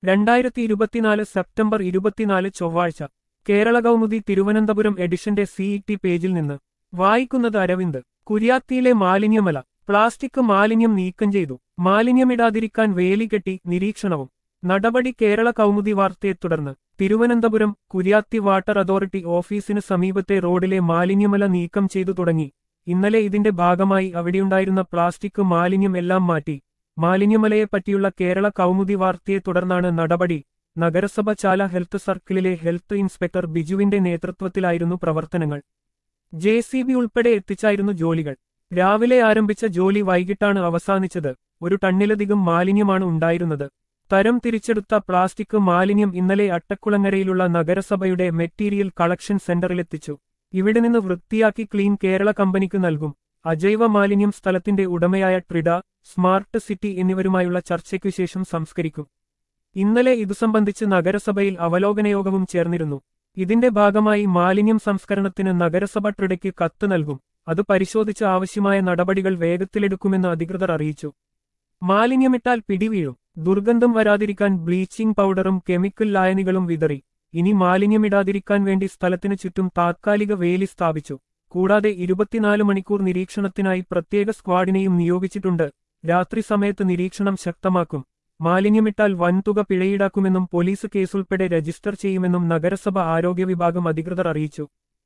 രണ്ടായിരത്തി ഇരുപത്തിനാല് സെപ്റ്റംബർ ഇരുപത്തിനാല് ചൊവ്വാഴ്ച കേരള കൗമുദി തിരുവനന്തപുരം എഡിഷന്റെ സിഇടി പേജിൽ നിന്ന് വായിക്കുന്നത് അരവിന്ദ് കുര്യാത്തിയിലെ മാലിന്യമല പ്ലാസ്റ്റിക് മാലിന്യം നീക്കം ചെയ്തു മാലിന്യമിടാതിരിക്കാൻ വേലി കെട്ടി നിരീക്ഷണവും നടപടി കേരള കൗമുദി വാർത്തയെ തുടർന്ന് തിരുവനന്തപുരം കുര്യാത്തി വാട്ടർ അതോറിറ്റി ഓഫീസിന് സമീപത്തെ റോഡിലെ മാലിന്യമല നീക്കം ചെയ്തു തുടങ്ങി ഇന്നലെ ഇതിന്റെ ഭാഗമായി അവിടെയുണ്ടായിരുന്ന പ്ലാസ്റ്റിക് മാലിന്യം എല്ലാം മാറ്റി മാലിന്യമലയെപ്പറ്റിയുള്ള കേരള കൗമുദി വാർത്തയെ തുടർന്നാണ് നടപടി നഗരസഭ ചാല ഹെൽത്ത് സർക്കിളിലെ ഹെൽത്ത് ഇൻസ്പെക്ടർ ബിജുവിന്റെ നേതൃത്വത്തിലായിരുന്നു പ്രവർത്തനങ്ങൾ ജെ സി ബി ഉൾപ്പെടെ എത്തിച്ചായിരുന്നു ജോലികൾ രാവിലെ ആരംഭിച്ച ജോലി വൈകിട്ടാണ് അവസാനിച്ചത് ഒരു ടണ്ണിലധികം മാലിന്യമാണ് ഉണ്ടായിരുന്നത് തരം തിരിച്ചെടുത്ത പ്ലാസ്റ്റിക് മാലിന്യം ഇന്നലെ അട്ടക്കുളങ്ങരയിലുള്ള നഗരസഭയുടെ മെറ്റീരിയൽ കളക്ഷൻ സെന്ററിലെത്തിച്ചു ഇവിടെ നിന്ന് വൃത്തിയാക്കി ക്ലീൻ കേരള കമ്പനിക്ക് നൽകും അജൈവ മാലിന്യം സ്ഥലത്തിന്റെ ഉടമയായ ട്രിഡ സ്മാർട്ട് സിറ്റി എന്നിവരുമായുള്ള ചർച്ചയ്ക്കു ശേഷം സംസ്കരിക്കും ഇന്നലെ ഇതു സംബന്ധിച്ച് നഗരസഭയിൽ അവലോകനയോഗവും ചേർന്നിരുന്നു ഇതിന്റെ ഭാഗമായി മാലിന്യം സംസ്കരണത്തിന് നഗരസഭ ട്രിഡയ്ക്ക് കത്ത് നൽകും അത് പരിശോധിച്ച് ആവശ്യമായ നടപടികൾ വേഗത്തിലെടുക്കുമെന്ന് അധികൃതർ അറിയിച്ചു മാലിന്യമിട്ടാൽ പിടിവീഴും ദുർഗന്ധം വരാതിരിക്കാൻ ബ്ലീച്ചിംഗ് പൗഡറും കെമിക്കൽ ലായനികളും വിതറി ഇനി മാലിന്യമിടാതിരിക്കാൻ വേണ്ടി സ്ഥലത്തിനു ചുറ്റും താത്കാലിക വേലി സ്ഥാപിച്ചു കൂടാതെ ഇരുപത്തിനാല് മണിക്കൂർ നിരീക്ഷണത്തിനായി പ്രത്യേക സ്ക്വാഡിനെയും നിയോഗിച്ചിട്ടുണ്ട് രാത്രി സമയത്ത് നിരീക്ഷണം ശക്തമാക്കും മാലിന്യമിട്ടാൽ വൻതുക പിഴയീടാക്കുമെന്നും പോലീസ് കേസുൾപ്പെടെ രജിസ്റ്റർ ചെയ്യുമെന്നും നഗരസഭ ആരോഗ്യ വിഭാഗം അധികൃതർ അറിയിച്ചു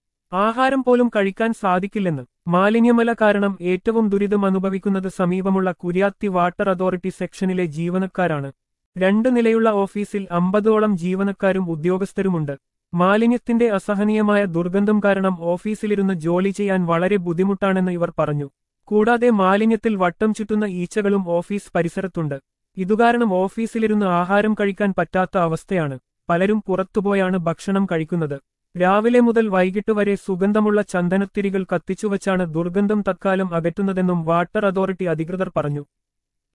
ആഹാരം പോലും കഴിക്കാൻ സാധിക്കില്ലെന്ന് മാലിന്യമല കാരണം ഏറ്റവും ദുരിതം അനുഭവിക്കുന്നത് സമീപമുള്ള കുര്യാത്തി വാട്ടർ അതോറിറ്റി സെക്ഷനിലെ ജീവനക്കാരാണ് രണ്ട് നിലയുള്ള ഓഫീസിൽ അമ്പതോളം ജീവനക്കാരും ഉദ്യോഗസ്ഥരുമുണ്ട് മാലിന്യത്തിന്റെ അസഹനീയമായ ദുർഗന്ധം കാരണം ഓഫീസിലിരുന്ന് ജോലി ചെയ്യാൻ വളരെ ബുദ്ധിമുട്ടാണെന്ന് ഇവർ പറഞ്ഞു കൂടാതെ മാലിന്യത്തിൽ വട്ടം ചുറ്റുന്ന ഈച്ചകളും ഓഫീസ് പരിസരത്തുണ്ട് ഇതുകാരണം ഓഫീസിലിരുന്ന് ആഹാരം കഴിക്കാൻ പറ്റാത്ത അവസ്ഥയാണ് പലരും പുറത്തുപോയാണ് ഭക്ഷണം കഴിക്കുന്നത് രാവിലെ മുതൽ വൈകിട്ട് വരെ സുഗന്ധമുള്ള ചന്ദനത്തിരികൾ കത്തിച്ചുവച്ചാണ് ദുർഗന്ധം തത്കാലം അകറ്റുന്നതെന്നും വാട്ടർ അതോറിറ്റി അധികൃതർ പറഞ്ഞു